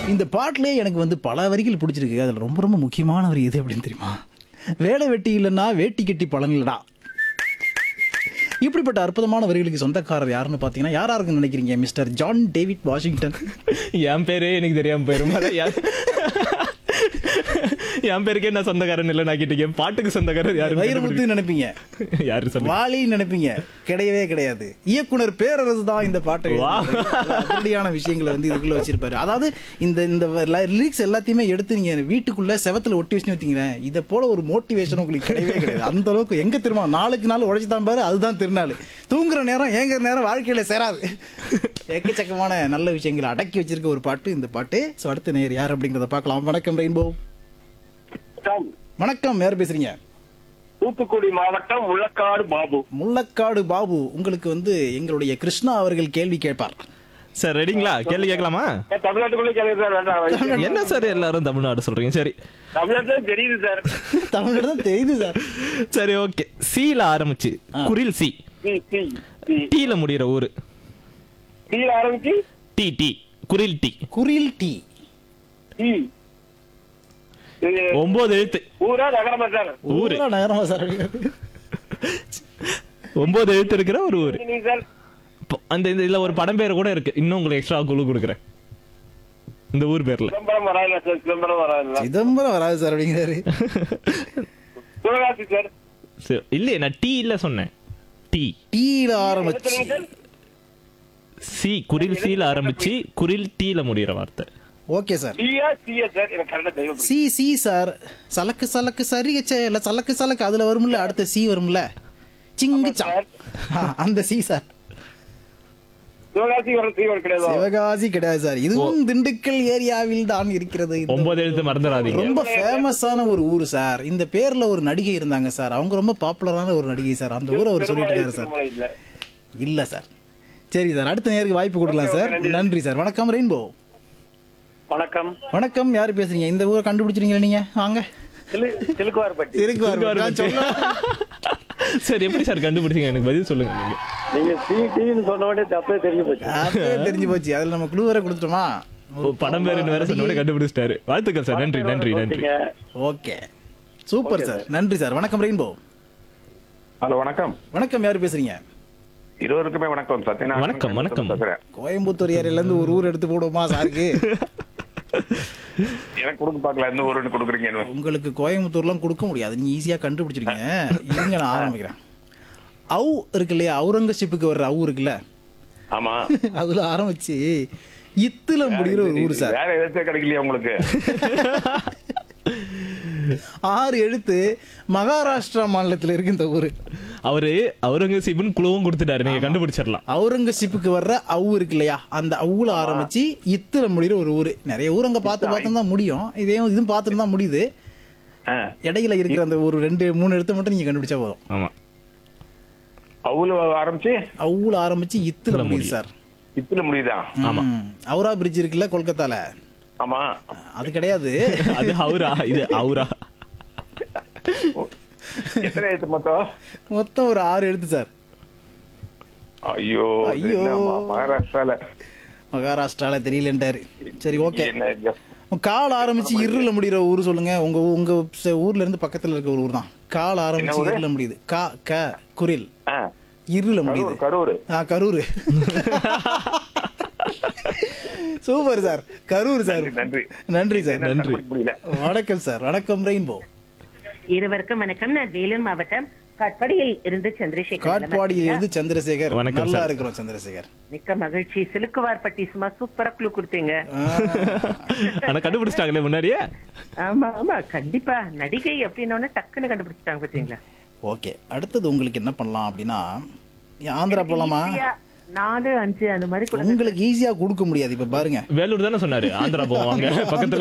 இந்த பாட்டிலே எனக்கு வந்து பல வரிகள் பிடிச்சிருக்கு அதில் ரொம்ப ரொம்ப முக்கியமான வரி எது அப்படின்னு தெரியுமா வேலை வெட்டி இல்லைன்னா வேட்டி கட்டி பலன் இல்லடா இப்படிப்பட்ட அற்புதமான வரிகளுக்கு சொந்தக்காரர் யாருன்னு பார்த்தீங்கன்னா யாரா இருக்குன்னு நினைக்கிறீங்க மிஸ்டர் ஜான் டேவிட் வாஷிங்டன் என் பேரே எனக்கு தெரியாம போயிரும் அதான் என் என் பேருக்கே நான் சொந்தக்காரன் இல்லை நான் கேட்டீங்க பாட்டுக்கு சொந்தக்காரர் யாரு வைரமுத்து நினைப்பீங்க யாரு சொல்லுங்க வாலின்னு நினைப்பீங்க கிடையவே கிடையாது இயக்குனர் பேரரசு தான் இந்த பாட்டை வா. எழுதினாரு. அதிரடியான விஷயங்களை வந்து இதுக்குள்ள வச்சிருப்பாரு அதாவது இந்த இந்த லிரிக்ஸ் எல்லாத்தையுமே எடுத்து நீங்க வீட்டுக்குள்ள செவத்துல ஒட்டி வச்சுன்னு வச்சீங்களேன் இதை போல ஒரு மோட்டிவேஷன் உங்களுக்கு கிடையவே கிடையாது அந்த அளவுக்கு எங்க திரும்ப நாளுக்கு நாள் உழைச்சு தான் பாரு அதுதான் திருநாள் தூங்குற நேரம் ஏங்குற நேரம் வாழ்க்கையில சேராது எக்கச்சக்கமான நல்ல விஷயங்களை அடக்கி வச்சிருக்க ஒரு பாட்டு இந்த பாட்டு ஸோ அடுத்த நேர் யார் அப்படிங்கிறத பார்க்கலாம் வணக்கம் ரெயின்போ வணக்கம். வணக்கம் யார் பேசுறீங்க தூத்துக்குடி மாவட்டம் முள்ளக்காடு பாபு முள்ளக்காடு பாபு உங்களுக்கு வந்து எங்களுடைய கிருஷ்ணா அவர்கள் கேள்வி கேட்பார் சார் ரெடிங்களா கேள்வி கேட்கலாமா ஏ, தமிழ்நாட்டுக்குள்ளே கேளுங்க சார் வேண்டாம் என்ன சார் எல்லாரும் தமிழ்நாடு சொல்றீங்க சரி தமிழ்நாட்டுல தெரியுது சார் தமிழ்ல தான் தெரியுது சார் சரி ஓகே சீல ஆரம்பிச்சு குரில் சி சி சி சி டீல முடியிற ஊரு சீல ஆரம்பிச்சு டி டி குரில் டி குரில் டி சி இது ஒன்பது எழுத்து ஊரா நகரமா சார் ஊரு ஊரா நகரமா சார் ஒன்பது எழுத்து இருக்கிற ஒரு ஊரு நீங்க சார் இப்போ அந்த இந்த இதுல ஒரு படம் பேர் கூட இருக்கு இன்னும் உங்களுக்கு எக்ஸ்ட்ரா குழு கொடுக்குறேன் இந்த ஊர் பேர்ல சிதம்பரம் வராதுல சார் சிதம்பரம் வராதுல சிதம்பரம் வராது சார் அப்படிங்கிறாரு சிவகாசி சார் சரி, இல்லையே நான் டீ இல்ல சொன்னேன் டீ டீல என்ன ஆரம்பிச்சு சொன்னீங்க சார் சி குரில் சீல ஆரம்பிச்சு குரில் டீல முடியிற வார்த்தை ஓகே சார் சியா சியா சார் எனக்கு கரெக்டா தெய்வம் சி சி சார் சலக்கு சலக்கு சரி இல்ல சலக்கு சலக்கு அதுல வரும்ல அடுத்த சி வரும்ல சிங்கிச்சா அந்த சி சார் சிவகாசி வர சி வர கிடையாது சிவகாசி கிடையாது சார் இதுவும் திண்டுக்கல் ஏரியாவில் தான் இருக்கிறது இந்த ஒன்பது எழுத்து மறந்துடாதீங்க ரொம்ப ஃபேமஸான ஒரு ஊர் சார் இந்த பேர்ல ஒரு நடிகை இருந்தாங்க சார் அவங்க ரொம்ப பாப்புலரான ஒரு நடிகை சார் அந்த ஊரை அவர் சொல்லிட்டு இருக்காரு சார் திருமலை இல்ல இல்ல சார் சரி சார் அடுத்த நேருக்கு வாய்ப்பு கொடுக்கலாம் சார் நன்றி சார் வணக்கம் ரெயின்போ வணக்கம் வணக்கம் யார் பேசுறீங்க இந்த ஊரை கண்டுபிடிச்சிருங்களா நீங்க வாங்க சிலு- சிலுக்குவார்பட்டி இருக்கு நான் சொல்ல- சரி எப்படி சார் கண்டுபிடிச்சீங்க எனக்கு பதில் சொல்லுங்க நீங்க நீங்க சி டின்னு சொன்ன உடனே தப்பே தெரிஞ்சு போச்சு அப்பவே தெரிஞ்சு போச்சு அதுல நம்ம குழு வேற கொடுத்துட்டோமா ஓ, படம் பேருன்னு வேற சொன்ன கண்டுபிடிச்சிட்டாரு வாழ்த்துக்கள் சார் நன்றி நன்றி நன்றி ஓகே சூப்பர் சார் நன்றி சார் வணக்கம் ரெயின்போ ஹலோ வணக்கம் வணக்கம் யார் பேசுறீங்க இருவருக்குமே வணக்கம் சத்யநாராயணன் வணக்கம், வணக்கம். பேசுறேன் கோயம்புத்தூர் ஏரியால இருந்து ஒரு ஊர் எடுத்து போடுவோமா சாருக்கு எனக்கு கொடுக்க பார்க்கல எந்த ஊருன்னு கொடுக்குறீங்க உங்களுக்கு கோயம்புத்தூர்லாம் கொடுக்க முடியாது நீங்க ஈஸியா கண்டுபிடிச்சிருக்கீங்க இருங்க நான் ஆரம்பிக்கிறேன் அவு இருக்கு இல்லையா அவுரங்கசீப்புக்கு வர்ற அவு இருக்குல்ல ஆமா அதுல ஆரம்பிச்சு இத்துல முடிகிற ஒரு ஊர் சார் வேற எதாச்சும் கிடைக்கலையா உங்களுக்கு ஆறு எழுத்து மகாராஷ்டிரா மாநிலத்துல இருக்கு இந்த ஊரு அவரு அவுரங்கசீப்னு குழுவும் கொடுத்துட்டாரு நீங்க கண்டுபிடிச்சிடலாம் அவுரங்கசீப்புக்கு வர்ற அவு இருக்கு இல்லையா அந்த அவுல ஆரம்பிச்சு இத்துல முடிகிற ஒரு ஊரு நிறைய ஊர் அங்க பார்த்து பார்த்து தான் முடியும் இதையும் இதுவும் பார்த்துட்டு தான் முடியுது ஆ, இடையில இருக்கிற அந்த ஒரு ரெண்டு மூணு எழுத்து மட்டும் நீங்க கண்டுபிடிச்சா போதும் ஆமா அவ்வளவு ஆரம்பிச்சு அவுல ஆரம்பிச்சு இத்துல இத்துல முடியுது முடியுது. சார் இத்துல முடியுதா ஆமா அவுரா பிரிட்ஜ் இருக்குல்ல கொல்கத்தால ஆமா அது கிடையாது அது அவுரா இது அவுரா எத்தனை எழுத்து மொத்தம் மொத்தம் ஒரு ஆறு எழுத்து சார் ஐயோ இது ஐயோ. என்னம்மா, மகாராஷ்டிரால மகாராஷ்டிரால தெரியலன்றாரு சரி ஓகே என்ன இது? கால் ஆரம்பிச்சு இருள முடிகிற ஊர் சொல்லுங்க உங்க உங்க ச- ஊர்ல இருந்து பக்கத்துல இருக்க ஒரு ஊர் தான் கால் ஆரம்பிச்சு ஊரு? இருள முடியுது கா க குரில் ஆ, இருள கரூர் முடியுது கரூர் ஆ Karur super sir Karur sir நன்றி நன்றி சார் என்ன நன்றி. கண்டுபிடிக்க முடியல வணக்கம் சார் வணக்கம் ரெயின்போ இருவருக்கும் வணக்கம் நான் வேலூர் மாவட்டம் காட்பாடியில் இருந்து சந்திரசேகர் காட்பாடியில் இருந்து சந்திரசேகர் வணக்கம் நல்லா சார். இருக்கிறோம் சந்திரசேகர் மிக்க மகிழ்ச்சி சிலுக்குவார்பட்டி சும்மா சூப்பரா குழு கொடுத்தீங்க ஆ, ஆனா கண்டுபிடிச்சிட்டாங்களே முன்னாடியே ஆமா ஆமா கண்டிப்பா நடிகை அப்படின்னோடனே டக்குன்னு கண்டுபிடிச்சிட்டாங்க பாத்தீங்களா ஓகே அடுத்தது உங்களுக்கு என்ன பண்ணலாம் அப்படின்னா ஆந்திரா போலாமா ஈஸியா நாலு அஞ்சு அந்த மாதிரி கூட உங்களுக்கு ஈஸியா கொடுக்க முடியாது இப்ப பாருங்க வேலூர் தானே சொன்னாரு ஆந்திரா போவாங்க பக்கத்துல